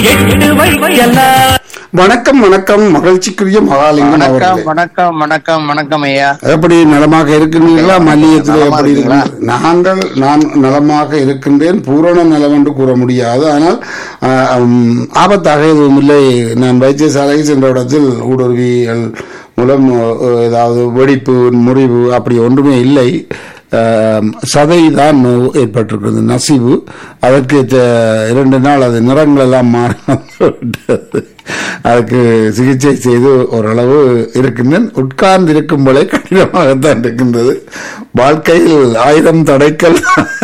எட்டு வைக்கலாம் வணக்கம் வணக்கம் மகிழ்ச்சிக்குரிய மகாலிங்கம் வணக்கம் அவர்களே வணக்கம் வணக்கம் வணக்கம் ஐயா எப்படி நலமாக இருக்கின்றீர்களா மல்லியத்தில் நலமா எப்படி இருக்கீங்களா? இருக்கிறீர்கள் நாங்கள் நான் நலமாக இருக்கின்றேன் பூரண நலம் என்று கூற முடியாது ஆனால் ஆஹ், உம், ஆபத்தாக எதுவும் இல்லை நான் வைத்தியசாலைக்கு சென்ற இடத்தில் ஊடுருவியல் மூலம் அஹ், ஏதாவது வெடிப்பு முறிவு அப்படி ஒன்றுமே இல்லை ஆஹ், சதை தான் ஏற்பட்டிருக்கிறது நசிவு அதற்கு த- இரண்டு நாள் அது நிறங்கள் எல்லாம் மாறி வந்துவிட்டது. அதுக்கு சிகிச்சை செய்து ஓரளவு இருக்கின்றேன் உட்கார்ந்து இருக்கும் போலே கடினமாகத்தான் இருக்கின்றது வாழ்க்கையில் ஆயுதம் தடைக்கல்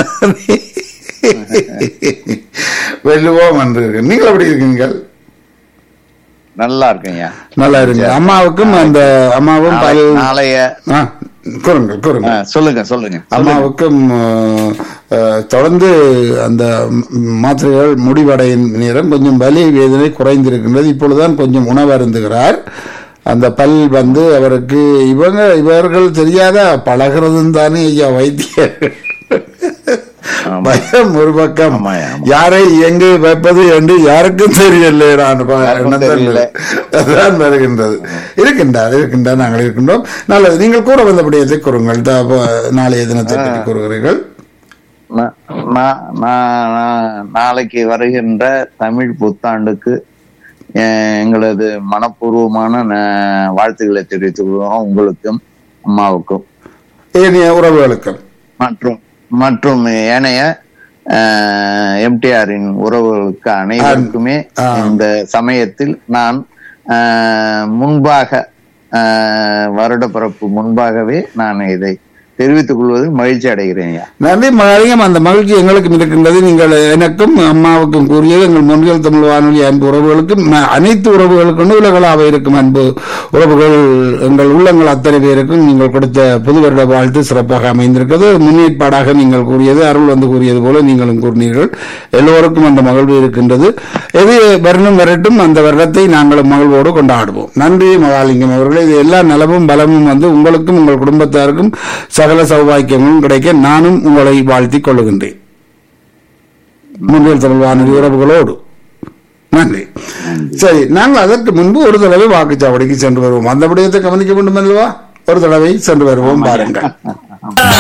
வெல்லுவோம் என்று இருக்கு. நீங்கள் எப்படி இருக்கீங்கள் நல்லா இருக்கேன் ஐயா நல்லா இருங்க அம்மாவுக்கும் அந்த அம்மாவும் பல் நாளை- நாளைய ஆ, கூறுங்கள் ஆ, கூறுங்கள் சொல்லுங்க சொல்லுங்க சொல்லுங்க. அம்மாவுக்கும் அஹ், அஹ், தொடர்ந்து அந்த ம், மாத்திரைகள் முடிவடையும் நேரம் கொஞ்சம் வலி வேதனை குறைந்திருக்கின்றது இப்பொழுதுதான் கொஞ்சம் உணவு அருந்துகிறார் அந்த பல் வந்து அவருக்கு இவங்க இவர்கள் தெரியாத பழகிறதும் தானே ஐயா வைத்தியர்கள் ஆமா. பயம் ஒரு பக்கம் ஆமாய்யா, ஆமா. யாரை எங்கே வைப்பது என்று யாருக்கும் தெரியல நான் ப- யாருக்கும் எண்ணத்தில் தெரியல. அதுதான் வருகின்றது இருக்கின்றார் இருக்கின்றார் நாங்கள் இருக்கின்றோம் நல்லது நீங்கள் கூற வந்த விடயத்தை கூறுங்கள் த- ப- நாளைய தினத்தை பற்றி கூறுகிறீர்கள் நா- நா- நா- நா- நாளைக்கு வருகின்ற தமிழ் புத்தாண்டுக்கு அஹ், எங்களது மனப்பூர்வமான ந- வாழ்த்துக்களை தெரிவித்துக் கொள்வோம் உங்களுக்கும் அம்மாவுக்கும் ஏனைய உறவுகளுக்கும் மற்றும் மற்றும் ஏனைய எம்டிஆரின் உறவுகளுக்கு அனைவருக்குமே ஆ. இந்த சமயத்தில் நான் அஹ், முன்பாக அஹ், வருடப்பிறப்பு முன்பாகவே நான் இதை தெரிவித்துக் கொள்வதில் மகிழ்ச்சி அடைகிறேன் ஐயா. நன்றி மகாலிங்கம் அந்த மகிழ்ச்சி எங்களுக்கும் இருக்கின்றது நீங்கள் எனக்கும் அம்மாவுக்கும் கூறியது எங்கள் முன்கள் தமிழ் வானொலி அன்பு உறவுகளுக்கும் ம- அனைத்து உறவுகளுக்கும் உலகளாக இருக்கும் அன்பு உறவுகள் எங்கள் உள்ளங்கள் அத்தனை பேருக்கும் நீங்கள் கொடுத்த புது வருட வாழ்த்து சிறப்பாக அமைந்திருக்கிறது முன்னேற்பாடாக நீங்கள் கூறியது அருள் வந்து கூறியது போல நீங்களும் கூறினீர்கள் எல்லோருக்கும் அந்த மகிழ்வு இருக்கின்றது எது வரணும் வரட்டும் அந்த வருடத்தை நாங்களும் மகிழ்வோடு கொண்டாடுவோம் நன்றி மகாலிங்கம் அவர்களே இது எல்லா நலமும் பலமும் வந்து உங்களுக்கும் உங்கள் குடும்பத்தாருக்கும் சகல சௌபாக்கியமும் கிடைக்க நானும் உங்களை வாழ்த்திக் கொள்ளுகின்றேன் முன்னில் தமிழ் வானொலி உறவுகளோடு நன்றி சரி நாங்கள் அதற்கு முன்பு ஒரு தடவை வாக்குச்சாவடிக்கு சென்று வருவோம் அந்த விடயத்தை கவனிக்க வேண்டும் அல்லவா ஒரு தடவை சென்று வருவோம் பாருங்கள்